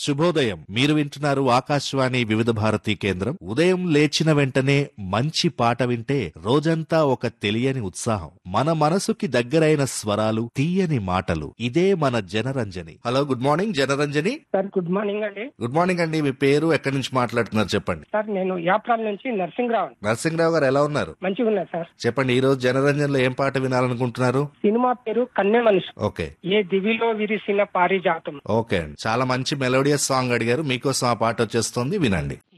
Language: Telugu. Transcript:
శుభోదయం మీరు వింటున్నారు ఆకాశవాణి వివిధ భారతి కేంద్రం ఉదయం లేచిన వెంటనే మంచి పాట వింటే రోజంతా ఒక తెలియని ఉత్సాహం మన మనసుకి దగ్గరైన స్వరాలు తీయని మాటలు ఇదే మన Janaranjani hello good morning Janaranjani sir good morning అండి గుడ్ మార్నింగ్ అండి మీ పేరు ఎక్కడి నుంచి మాట్లాడుతున్నారు చెప్పండి సార్ నేను యాప్రాల్ నుంచి నర్సింగ్రావు నరసింహరావు గారు ఎలా ఉన్నారు మంచిగా ఉన్నా సార్ చెప్పండి ఈ రోజు జనరంజన్లో ఏం పాట వినాలనుకుంటున్నారు సినిమా పేరు కన్నె మనిషి ఓకే ఏ దివిలో విరిసిన పారిజాతం ఓకే అండి చాలా మంచి మెలోడియస్ సాంగ్ అడిగారు మీకోసం ఆ పాట వచ్చేస్తుంది వినండి